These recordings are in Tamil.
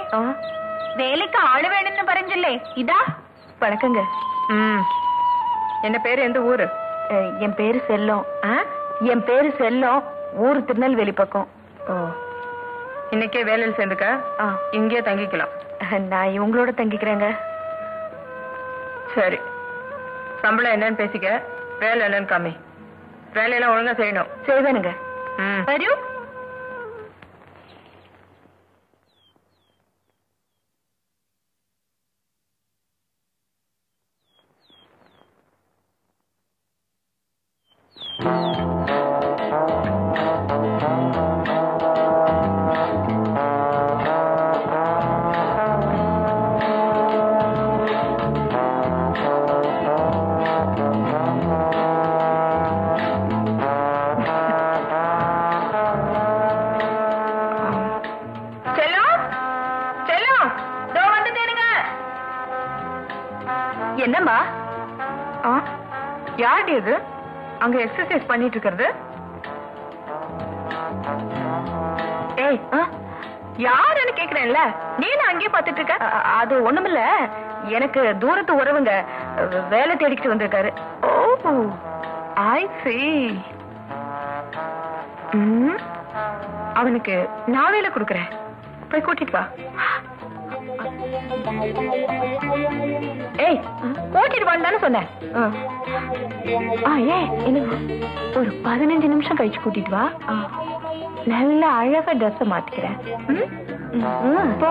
ആ வேலைக்கு ஆளு வேணும்னு பறஞ்சில்லே இதா வணக்கங்க ம் என்ன பேரு எந்த ஊரு அஹ், என் பேரு செல்லம் ஆ? என் பேரு செல்லம் ஊர் திருநெல்வேலி பக்கம் ஓ இன்னைக்கே வேலையில் சேர்ந்துக்க ஆ இங்கேயே தங்கிக்கலாம் அஹ், நான் இவங்களோட தங்கிக்கிறேங்க சரி சம்பளம் என்னன்னு பேசிக்க வேலை என்னன்னு காமி வேலையெல்லாம் ஒழுங்கா செய்யணும் செய்வேனுங்க ம் வரு செல்லம் செல்லம் இதோ வந்துட்டேனுங்க என்னம்மா ஆ யாருடி இது அங்க எக்ஸசைஸ் பண்ணிட்டு இருக்கிறது ஏய் ஆ? யாருன்னு கேக்குறேன்ல நீ நான் அங்கேயே பாத்துட்டு இருக்க அ- அது ஒண்ணுமில்ல எனக்கு தூரத்து உறவுங்க அஹ், வேலை தேடிக்கிட்டு வந்திருக்காரு ஓ ஐ see ம் அவனுக்கு நான் வேலை கொடுக்குறேன் போய் கூட்டிட்டு வா ஏய் கூட்டிட்டு வான்னு தானே சொன்னேன் ஆ. ஆ ஏ என்ன ஒரு பதினஞ்சு நிமிஷம் கழிச்சு கூட்டிட்டு வா நல்ல அழகா ட்ரெஸ் மாத்திக்கிறேன் ம்? ம், போ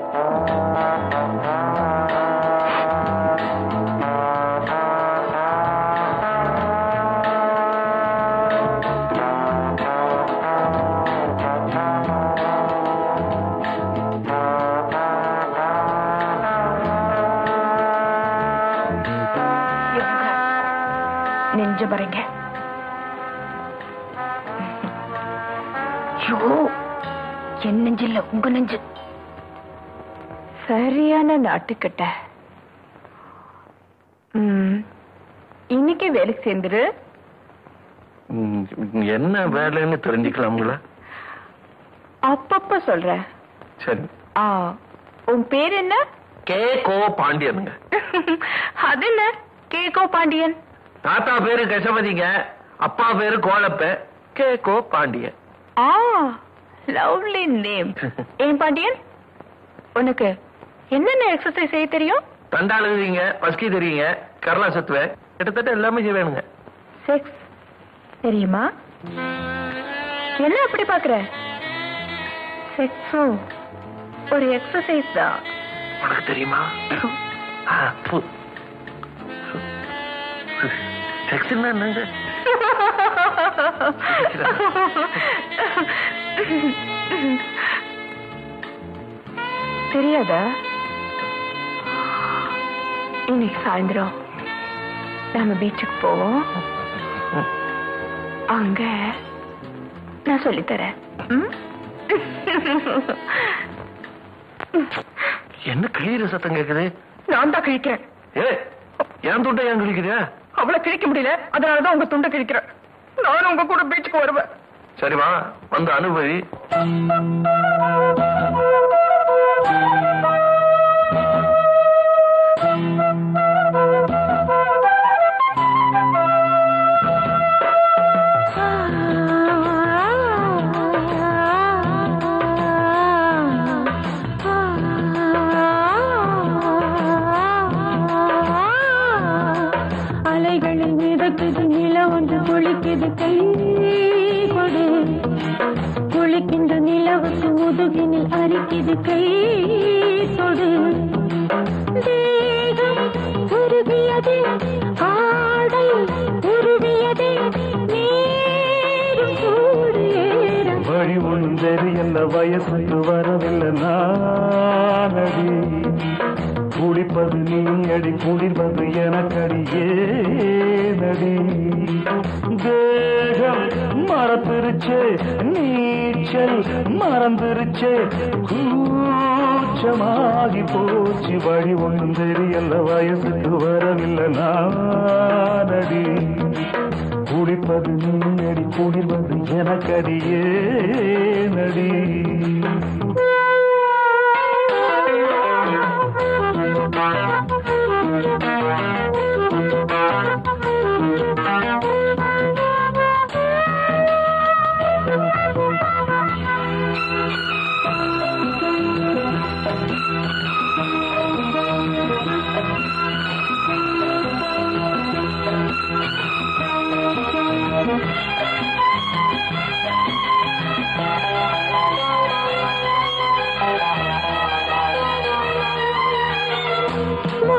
நெஞ்ச பாருங்க ஐயோ என் நெஞ்சு இல்ல உங்க நெஞ்சு சரியான நாட்டுக்கிட்ட ம், இன்னைக்கு வேலைக்கு சேர்ந்துரு ம், என்ன வேலைன்னு தெரிஞ்சுக்கலாம்ங்களா அப்பப்ப சொல்றேன் சரி ஆ உன் பேர் என்ன கே கோ பாண்டியனுங்க அது என்ன கேகோ பாண்டியன் தாத்தா பேரு கசபதிங்க அப்பா பேரு கோலப்ப கே கோ பாண்டியன் ஆ லவ்லி நேம் ஏன் பாண்டியன் உனக்கு என்னென்ன எக்ஸசைஸ் செய்ய தெரியும் தண்டாளுவீங்க பஸ்கி தெரியுங்க கரலா சுத்துவேன் கிட்டத்தட்ட எல்லாமே செய்வேனுங்க செக்ஸ் தெரியுமா என்ன அப்படி பாக்குற செக்ஸும் ஒரு எக்ஸசைஸ் தான் உனக்கு தெரியுமா ஆ, பு. செக்ஸ்னா என்னங்க தெரியாதா இன்னைக்கு சாயந்தரம் நாம பீச்சுக்கு போவோம் அங்க நான் சொல்லித்தரேன் ம்? என்ன கிளியிற சத்தம் கேக்குது நான் தான் கிழிக்கிறேன் ஏ என் துண்டை ஏன் கிழிக்கிறியா அவளை கிழிக்க முடியல அதனாலதான் உங்க துண்டை கிழிக்கிறேன் நானும் உங்க கூட பீச்சுக்கு வருவேன் சரி வா வந்து அனுபவி அலைகளில் மிதக்குது நில ஒன்று குளிக்குது கை கொடு குளிக்கின்ற நிலவுக்கு முதுகினில் அரிக்குது கை தொடு தேகம் உருகியது ஆடை உருவியது நீரும் சூடு ஏற வழி ஒன்றும் தெரியல வயசுக்கு வரவில்லை நானடி குடிப்பது நீ அடி குடிப்பது எனக்கடி ஏனடி தேகம் மறந்துருச்சே நீச்சல் மறந்துருச்சே கூச்சமாகி போச்சு வழி ஒன்றும் தெரியல வயசுக்கு வரவில்லை நானடி குடிப்பது நீ அடி குடிப்பது எனக்கடியே நடி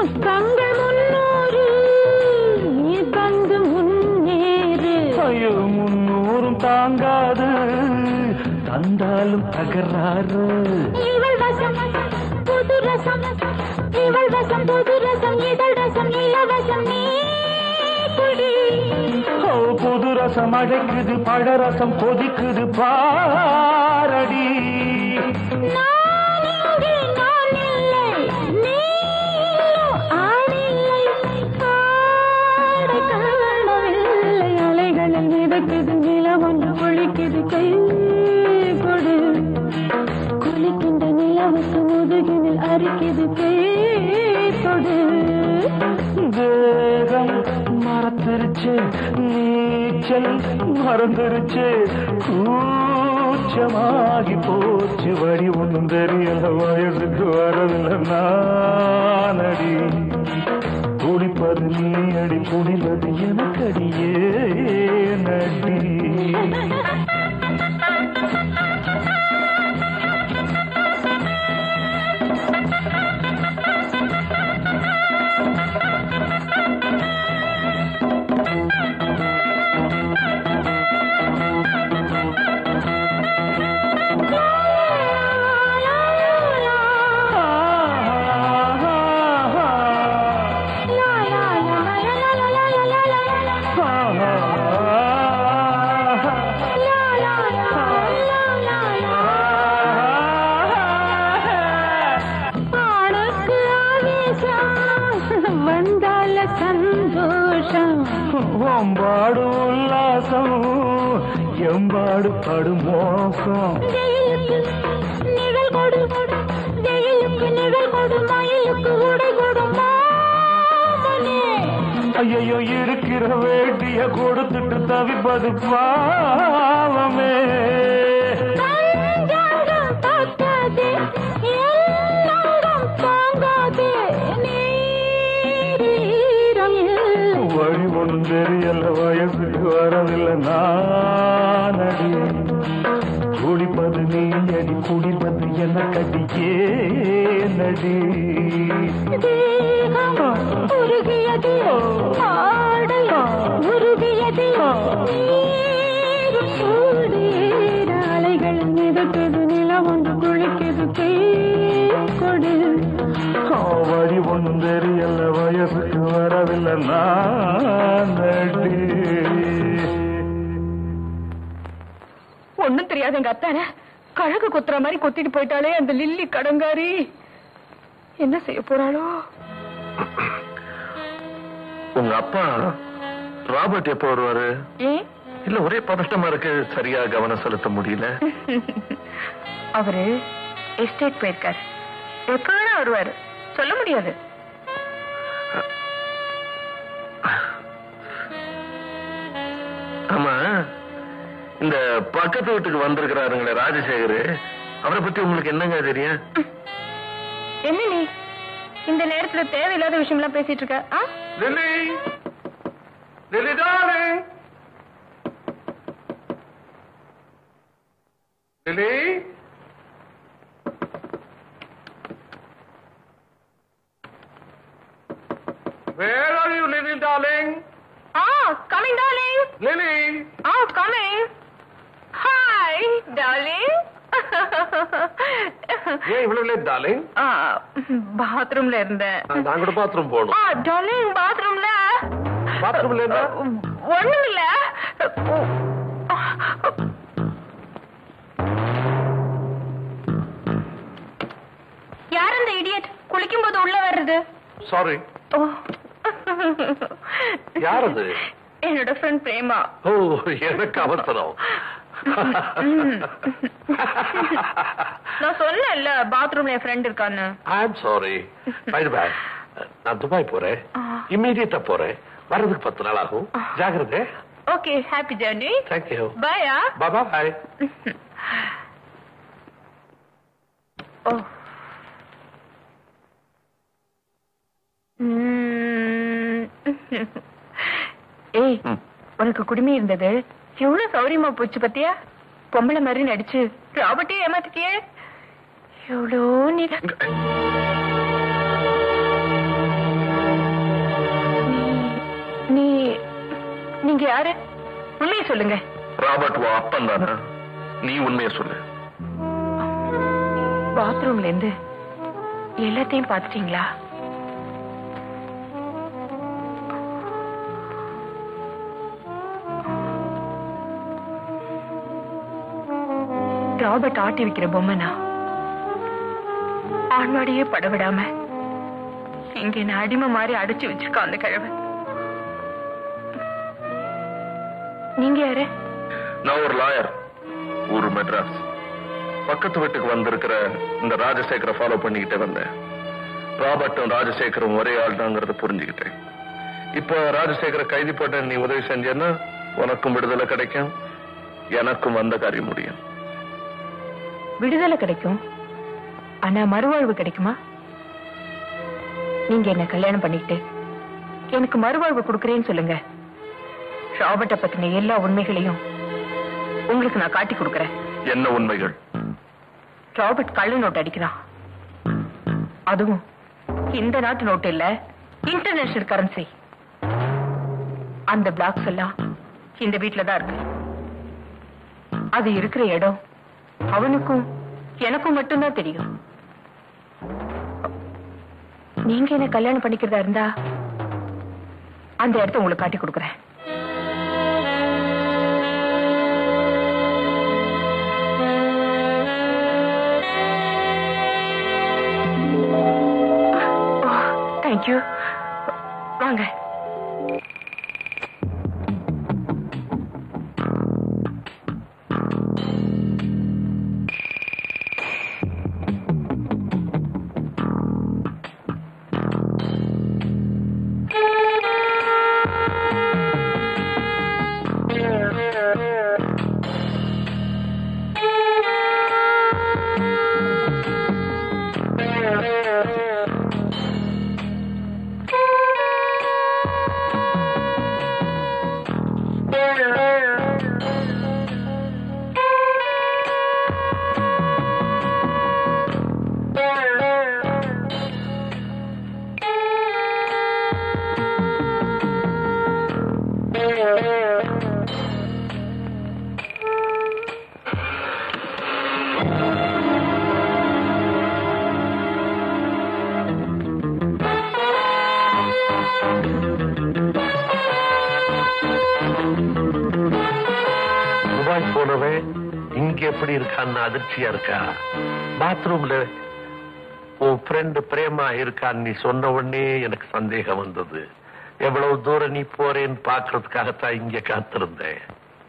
முத்தங்கள் முன்னூறு நீ தந்து முன்னேறு ஐயோ முன்னூறும் தாங்காது தந்தாலும் தகராறு இவள் வசம் புது ரசம் இவள் வசம் புது ரசம் இதழ் ரசம் இலவசம் நீ குடி ஓ, புது ரசம் அழைக்குது பழரசம் கொதிக்குது பாரடி நான் இங்கே நான் இல்லை நீ ஆணில்லை ஆடை காணவில்லை அலைகளில் மிதக்குது நிலவொன்று குளிக்குது கை கொடு குளிக்கின்ற நிலவுக்கு முதுகினில் அரிக்குது கை கொடு தேகம் மறந்துருச்சு நீச்சல் மறந்துருச்சு கூச்சமாகி போச்சு வழி ஒன்றும் தெரியல வயசுக்கு வரவில்லை நானடி குடிப்பது நீ அடி குடிவது எனக்கடியே நடி ஆணுக்கு ஆவேசம் வந்தால சந்தோஷம் ஓம்பாடு உல்லாசம் எம்பாடு படுமோசம் வெயிலுக்கு நிழல் கொடு வெயிலுக்கு நிழல் கொடு மயிலுக்கு உடை கொடு மாமனே ஐயோ இருக்கிற வேட்டிய கொடுத்துட்டு தவிப்பது பாவமே தஞ்சாங்கம் தாக்காதே எல்லோரும் தாங்காதே நீரம் இல்லை வழி ஒன்றும் தெரியல வயசுக்கு வரவில்லை நானடி குடிப்பது நீ அடி குடிப்பது என்ன கட்டியே நடி தேகம் உருகியது ஆடை உருகியது நீரும் சூடேற அலைகள் மிதக்குது நிலவொன்று குளிக்குது கை கொடு வழி ஒன்றும் தெரியல வயசுக்கு வரவில்லை நானடி ஒண்ணும் தெரியாது எங்க அத்தான கழகு குத்துற மாதிரி கொத்திட்டு போயிட்டாலே அந்த லில்லி கடங்காரி என்ன செய்ய போறாளோ உங்க அப்பா ராபர்ட் எப்போ வருவாரு ஏன் இல்ல ஒரே பதட்டமா இருக்கு சரியா கவனம் செலுத்த முடியல அவரு எஸ்டேட் போயிருக்காரு எப்ப வேணா வருவாரு சொல்ல முடியாது ஆமா இந்த பக்கத்து வீட்டுக்கு வந்திருக்கிறாருங்களே ராஜசேகர் அவரை பத்தி உங்களுக்கு என்னங்க தெரியும் என்ன நீ இந்த நேரத்துல தேவையில்லாத விஷயம்லாம் பேசிட்டு இருக்க ஆ? Lily Lily darling Lily Where are you, Lily, darling? ஆ கமிங் டார்லிங் Lily! ஆ கமிங் ஹாய் டார்லிங் ஏன் இவ்வளவு லேட் டார்லிங் பாத்ரூம்ல இருந்தேன் நான் கூட பாத்ரூம் போகணும் ஆ டார்லிங் பாத்ரூம்ல பாத்ரூம்ல இருந்தா ஒண்ணும் இல்ல யார் அந்த இடியட் குளிக்கும் போது உள்ள வர்றது சாரி ஓ. யார் அது? என்னோட ஃப்ரெண்ட் பிரேமா ஓ எனக்கு அவசரம் நான் சொன்னேன்ல பாத்ரூம்ல என் ஃப்ரெண்ட் இருக்கான்னு I am sorry bye bye நான் துபாய் போறேன் இம்மீடியட்டா போறேன் வர்றதுக்கு பத்து நாள் ஆகும் ஜாகிரதை ஓகே ஹாப்பி ஜர்னி தேங்க்யூ பாயா பாபா பாய் ஓ ம். ஏய் ம். உனக்கு குடுமி இருந்தது எவ்வளவு சௌரியமா போச்சு பத்தியா பொம்பளை மாதிரி நடிச்சு ராபர்ட்டையும் ஏமாத்திட்டியே எவ்வளோ நீ நீங்க யாரு உண்மையை சொல்லுங்க ராபர்ட் வா அப்பன் தானே நீ உண்மையை சொல்லு பாத்ரூம்ல இருந்து எல்லாத்தையும் பாத்துட்டீங்களா ராபர்ட் ஆட்டி வைக்கிற பொம்மைனா ஆண்வாடியே படவிடாம இங்க என்ன அடிமை மாதிரி அடைச்சு வச்சிருக்கான் அந்த கிழவ நீங்க யாரு நான் ஒரு லாயர் ஊரு மெட்ராஸ் பக்கத்து வீட்டுக்கு வந்திருக்கிற இந்த ராஜசேகரை ஃபாலோ பண்ணிக்கிட்டே வந்தேன் ராபர்ட்டும் ராஜசேகரும் ஒரே ஆள் தாங்கிறத புரிஞ்சுக்கிட்டேன் இப்ப ராஜசேகரை கைது போட்ட நீ உதவி செஞ்சேன்னா உனக்கும் விடுதலை கிடைக்கும் எனக்கும் வந்த காரியம் முடியும் விடுதலை கிடைக்கும் ஆனா மறுவாழ்வு கிடைக்குமா நீங்க என்ன கல்யாணம் பண்ணிக்கிட்டு எனக்கு மறுவாழ்வு கொடுக்கறேன்னு சொல்லுங்க ராபர்ட்ட பத்தின எல்லா உண்மைகளையும் உங்களுக்கு நான் காட்டி கொடுக்கறேன் என்ன உண்மைகள் ராபர்ட் கள்ள நோட்டு அடிக்கிறான் அதுவும் இந்த நாட்டு நோட்டு இல்ல இன்டர்நேஷனல் கரன்சி அந்த பிளாக்ஸ் எல்லாம் இந்த வீட்ல தான் இருக்கு அது இருக்கிற இடம் அவனுக்கும் எனக்கும் மட்டும்தான் தெரியும் நீங்க என்ன கல்யாணம் பண்ணிக்கிறதா இருந்தா அந்த இடத்த உங்களுக்கு காட்டி கொடுக்கறேன் தேங்க்யூ வாங்க துபாய் போனவன் இங்க எப்படி இருக்கான்னு அதிர்ச்சியா இருக்கா பாத்ரூம்ல உன் ஃப்ரெண்டு பிரேமா இருக்கான்னு நீ சொன்ன உடனே எனக்கு சந்தேகம் வந்தது எவ்வளவு தூரம் நீ போறேன்னு பாக்குறதுக்காகத்தான் இங்க காத்திருந்தேன்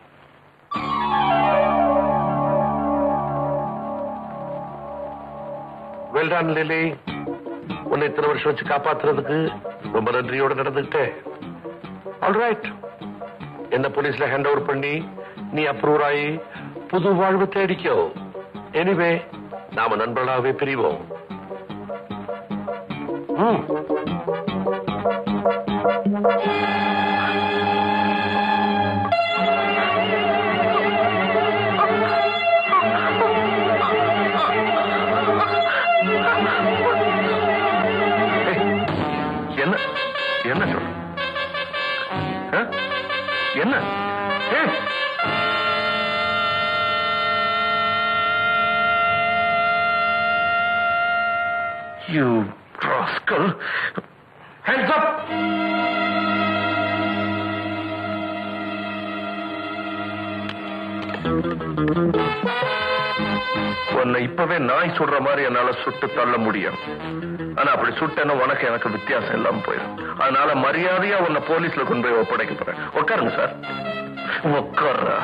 வெல்டான் லிலி உன்னை இத்தனை வருஷம் வச்சு காப்பாத்துறதுக்கு ரொம்ப நன்றியோட நடந்துகிட்டேன் ஆல்ரைட் என்ன போலீஸ்ல ஹேண்ட் ஓவர் பண்ணி நீ அப்ரூவ் ஆகி புது வாழ்வு தேடிக்கோ எனிவே நாம நண்பர்களாகவே பிரிவோம் ம். ஏய், என்ன என்ன சொல்ற ஆ? என்ன ஏய், You rascal! Hands up! உன்னை இப்பவே நாய் சுடுற மாதிரி என்னால சுட்டு தள்ள முடியும் ஆனா அப்படி சுட்டேன்னா உனக்கு எனக்கு வித்தியாசம் இல்லாம போயிடும் அதனால மரியாதையா உன்னை போலீஸ்ல கொண்டு போய் ஒப்படைக்க போறேன் உட்காருங்க சார் உட்கார்றா